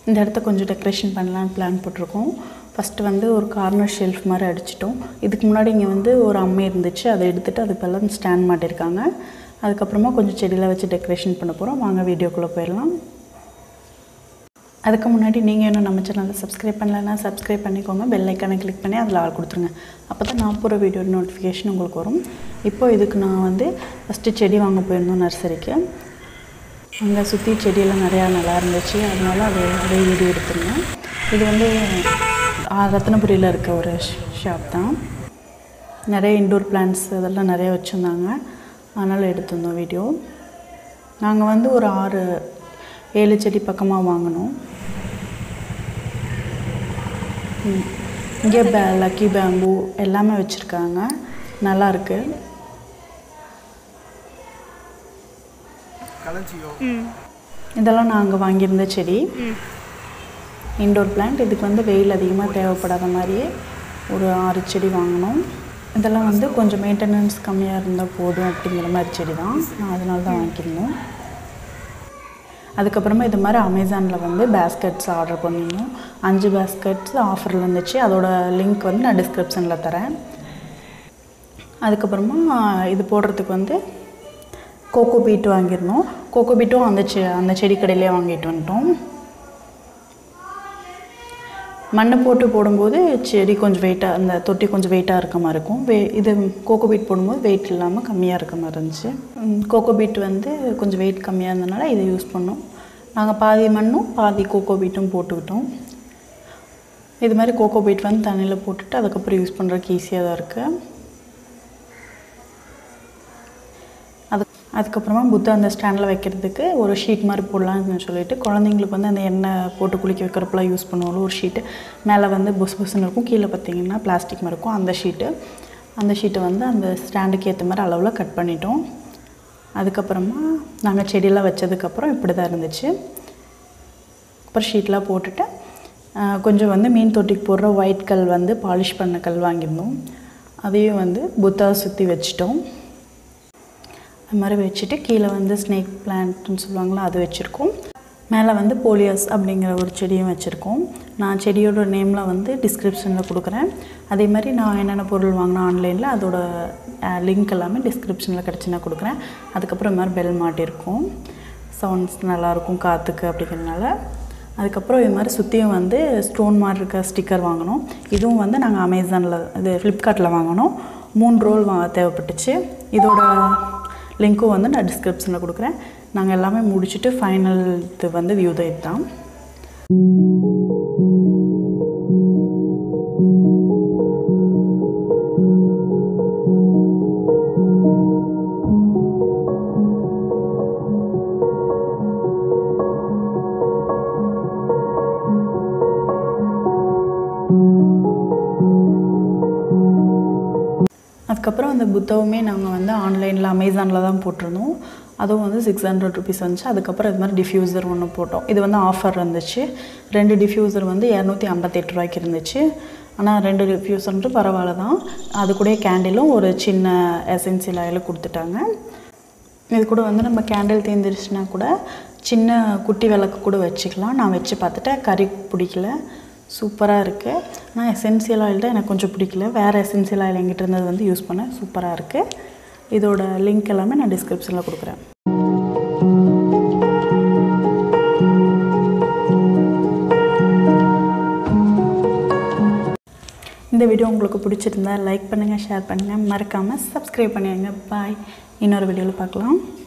இந்த இடத்த கொஞ்சம் டெக்கரேஷன் பண்ணலான்னு பிளான் போட்டிருக்கோம் ஃபஸ்ட்டு வந்து ஒரு கார்னர் ஷெல்ஃப் மாதிரி அடிச்சிட்டோம் இதுக்கு முன்னாடி இங்கே வந்து ஒரு அம்மை இருந்துச்சு அதை எடுத்துகிட்டு அது இப்போல்லாம் ஸ்டாண்ட் மாட்டியிருக்காங்க அதுக்கப்புறமா கொஞ்சம் செடியில் வச்சு டெக்கரேஷன் பண்ண போகிறோம் வாங்க வீடியோக்குள்ளே போயிடலாம் அதுக்கு முன்னாடி நீங்கள் இன்னும் நம்ம சேனலை சப்ஸ்கிரைப் பண்ணலைன்னா சப்ஸ்கிரைப் பண்ணிக்கோங்க பெல் ஐக்கானை கிளிக் பண்ணி அதில் ஆள் கொடுத்துருங்க அப்போ தான் நான் போகிற வீடியோ நோட்டிஃபிகேஷன் உங்களுக்கு வரும் இப்போ இதுக்கு நான் வந்து ஃபஸ்ட்டு செடி வாங்க போயிருந்தோம் நர்சரிக்கு அங்கே சுற்றி செடியெல்லாம் நிறையா நல்லா இருந்துச்சு அதனால அது அதே வீடியோ எடுத்திருந்தேன் இது வந்து ஆ, ரத்னபுரியில் இருக்க ஒரு ஷாப் தான் நிறைய இன்டோர் பிளான்ட்ஸ் இதெல்லாம் நிறைய வச்சுருந்தாங்க அதனால் எடுத்திருந்தோம் வீடியோ நாங்கள் வந்து ஒரு ஆறு ஏழு செடி பக்கமாக வாங்கினோம் ம். இங்கே பே லக்கி பேம்பு எல்லாமே வச்சுருக்காங்க நல்லா இருக்கு களஞ்சியம் இதெல்லாம் நாங்கள் வாங்கியிருந்த செடி இன்டோர் பிளான்ட் இதுக்கு வந்து வெயில் அதிகமாக தேவைப்படாத மாதிரியே ஒரு ஆறு செடி வாங்கினோம் இதெல்லாம் வந்து கொஞ்சம் மெயின்டெனன்ஸ் கம்மியாக இருந்தால் போதும் அப்படிங்கிற மாதிரி செடி தான் நான் அதனால தான் வாங்கியிருந்தோம் அதுக்கப்புறமா இது மாதிரி அமேசானில் வந்து பேஸ்கெட்ஸ் ஆர்டர் பண்ணியிருந்தோம் அஞ்சு பேஸ்கெட்ஸ் ஆஃபரில் இருந்துச்சு அதோட லிங்க் வந்து நான் டிஸ்கிரிப்ஷனில் தரேன் அதுக்கப்புறமா இது போடுறதுக்கு வந்து கோகோ பீட் வாங்கியிருந்தோம் கோகோ பீட்டும் அந்த செ அந்த செடி கடையிலே வாங்கிட்டு வந்துட்டோம் மண்ணை போட்டு போடும்போது செடி கொஞ்சம் வெயிட்டாக அந்த தொட்டி கொஞ்சம் வெயிட்டாக இருக்க மாதிரி இருக்கும் வே இது கோகோ பீட் போடும்போது வெயிட் இல்லாமல் கம்மியாக இருக்க மாதிரி இருந்துச்சு ம், கோகோ பீட் வந்து கொஞ்சம் வெயிட் கம்மியாக இருந்தனால இதை யூஸ் பண்ணோம் நாங்கள் பாதி மண்ணும் பாதி கோகோ பீட்டும் போட்டுக்கிட்டோம் இது மாதிரி கோகோ பீட் வந்து தண்ணியில் போட்டுட்டு அதுக்கப்புறம் யூஸ் பண்ணுறதுக்கு ஈஸியாக தான் இருக்குது அது அதுக்கப்புறமா புத்தா அந்த ஸ்டாண்டில் வைக்கிறதுக்கு ஒரு ஷீட் மாதிரி போடலாம்னு சொல்லிட்டு குழந்தைங்களுக்கு வந்து அந்த எண்ணெய் போட்டு குளிக்க வைக்கிறப்பெல்லாம் யூஸ் பண்ணுவோம்ல ஒரு ஷீட்டு மேலே வந்து புஸ் புஸ்ன்னு இருக்கும் கீழே பார்த்தீங்கன்னா பிளாஸ்டிக் மாதிரி இருக்கும் அந்த ஷீட்டு அந்த ஷீட்டை வந்து அந்த ஸ்டாண்டுக்கு ஏற்ற மாதிரி அளவில் கட் பண்ணிட்டோம் அதுக்கப்புறமா நாங்கள் செடியெல்லாம் வச்சதுக்கப்புறம் இப்படி தான் இருந்துச்சு அப்புறம் ஷீட்லாம் போட்டுட்டு ஆஹ், கொஞ்சம் வந்து மீன் தொட்டிக்கு போடுற ஒயிட் கல் வந்து பாலிஷ் பண்ண கல் வாங்கியிருந்தோம் அதையும் வந்து புத்தா சுற்றி வச்சிட்டோம் அது மாதிரி வச்சுட்டு கீழே வந்து ஸ்னேக் பிளான்ட்னு சொல்லுவாங்களா அது வச்சுருக்கோம் மேலே வந்து போலியாஸ் அப்படிங்கிற ஒரு செடியும் வச்சுருக்கோம் நான் செடியோட நேம்லாம் வந்து டிஸ்கிரிப்ஷனில் கொடுக்குறேன் அதே மாதிரி நான் என்னென்ன பொருள் வாங்கினேன் ஆன்லைனில் அதோட லிங்க் எல்லாமே டிஸ்கிரிப்ஷனில் கிடச்சி நான் கொடுக்குறேன் அதுக்கப்புறம் இது மாதிரி பெல் மாட்டியிருக்கும் சவுண்ட்ஸ் நல்லாயிருக்கும் காற்றுக்கு அப்படிங்கிறதுனால அதுக்கப்புறம் இது மாதிரி சுற்றியும் வந்து ஸ்டோன் மாதிரி இருக்க ஸ்டிக்கர் வாங்கினோம் இதுவும் வந்து நாங்கள் அமேசானில் இது ஃப்ளிப்கார்ட்டில் வாங்கினோம் மூணு ரோல் வா தேவைப்பட்டுச்சு இதோட லிங்க்கும் வந்து நான் டிஸ்கிரிப்ஷனில் கொடுக்குறேன் நாங்கள் எல்லாமே முடிச்சுட்டு ஃபைனல் இது வந்து வியூ தான் இதுதான் அதுக்கப்புறம் அந்த புத்தகமே நாங்கள் வந்து ஆன்லைனில் அமேசானில் தான் போட்டிருந்தோம் அதுவும் வந்து சிக்ஸ் ஹண்ட்ரட் ருபீஸ் வந்துச்சு அதுக்கப்புறம் இது மாதிரி டிஃப்யூசர் ஒன்று போட்டோம் இது வந்து ஆஃபர் இருந்துச்சு ரெண்டு டிஃப்யூசர் வந்து இரநூத்தி ஐம்பத்தெட்டு ரூபாய்க்கு இருந்துச்சு ஆனால் ரெண்டு டிஃப்யூசர்ன்ட்டு பரவாயில்ல தான் அது கூட கேண்டிலும் ஒரு சின்ன எசென்சியல் ஆயில் கொடுத்துட்டாங்க இது கூட வந்து நம்ம கேண்டில் தீர்ந்துருச்சுன்னா கூட சின்ன குட்டி விளக்கு கூட வச்சுக்கலாம் நான் வச்சு பார்த்துட்டேன் கறி பிடிக்கல சூப்பராக இருக்குது ஆனால் எசென்சியல் ஆயில் தான் எனக்கு கொஞ்சம் பிடிக்கல வேறு எசென்சியல் ஆயில் எங்கிட்ட இருந்தது வந்து யூஸ் பண்ணேன் சூப்பராக இருக்குது இதோட லிங்க் எல்லாமே நான் டிஸ்கிரிப்ஷனில் கொடுக்குறேன் இந்த வீடியோ உங்களுக்கு பிடிச்சிருந்தா லைக் பண்ணுங்கள் ஷேர் பண்ணுங்கள் மறக்காமல் சப்ஸ்கிரைப் பண்ணிடுங்க பாய் இன்னொரு வீடியோவில் பார்க்கலாம்